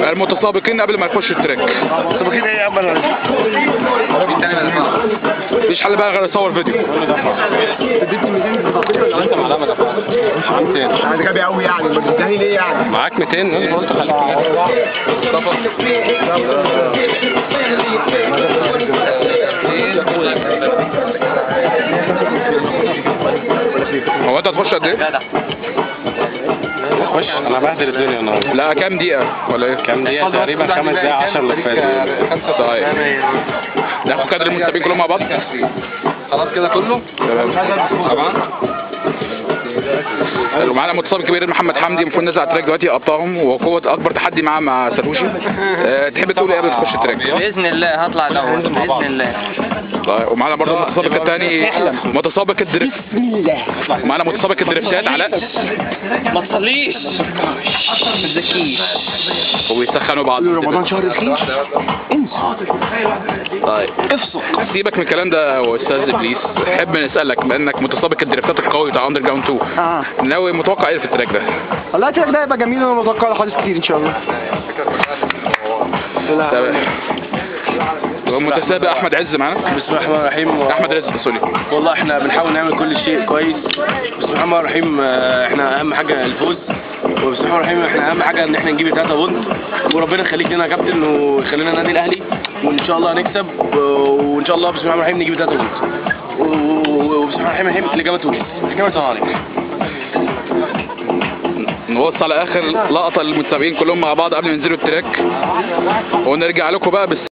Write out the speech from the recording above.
المتسابقين قبل ما يخشوا التراك المتسابقين ايه يا عم انا مفيش حل بقى غير اصور فيديو انت مع ده ما دفعتش 200 انا غبي قوي يعني ما تديهاني ليه يعني معاك 200 انا قلت خليك هو انت هتخش قد ايه؟ خش انا بهدل الدنيا النهارده لا كام دقيقة ولا ايه؟ كام دقيقة تقريبا خمس دقايق 10 لفات طيب ناخد كادر المتسابقين كلهم مع بعض خلاص كده كله طبعا حلو معانا متسابق كبير محمد حمدي المفروض نزل على التراك دلوقتي يقطعهم وقوة اكبر تحدي معاه مع سلوشي أه تحب تقول ايه قبل ما تخش التراك؟ باذن الله هطلع الاول باذن الله طيب ومعانا برضه المتسابق الثاني متسابق الدريفت ومعانا متسابق الدريفتات علاء ما تصليش ما تزكيش وبيسخنوا بعض رمضان شهر رخيص طيب سيبك من الكلام ده يا استاذ ابليس احب نسالك بما انك متسابق الدريفتات القوي بتاع اندر جراوند 2 اه ناوي متوقع ايه في التراك ده؟ والله التراك ده هيبقى جميل وانا متوقع له حوادث كتير ان شاء الله تمام ومتسابق احمد عز معانا بسم الله الرحمن الرحيم احمد رزق سوري والله احنا بنحاول نعمل كل شيء كويس بسم الله الرحمن الرحيم آه، احنا اهم حاجه الفوز وبسم الله الرحمن الرحيم احنا اهم حاجه ان احنا نجيب الثلاثه بونت وربنا يخليك لنا يا كابتن ويخلينا النادي الاهلي وان شاء الله هنكسب و- وان شاء الله بسم الله الرحمن الرحيم نجيب الثلاثه بونت و- و- وبسم الله الرحمن الرحيم الاجابه تونس الاجابه السلام عليكم نوصل على اخر لقطه للمتسابقين كلهم مع بعض قبل ما ينزلوا التراك ونرجع لكم بقى بس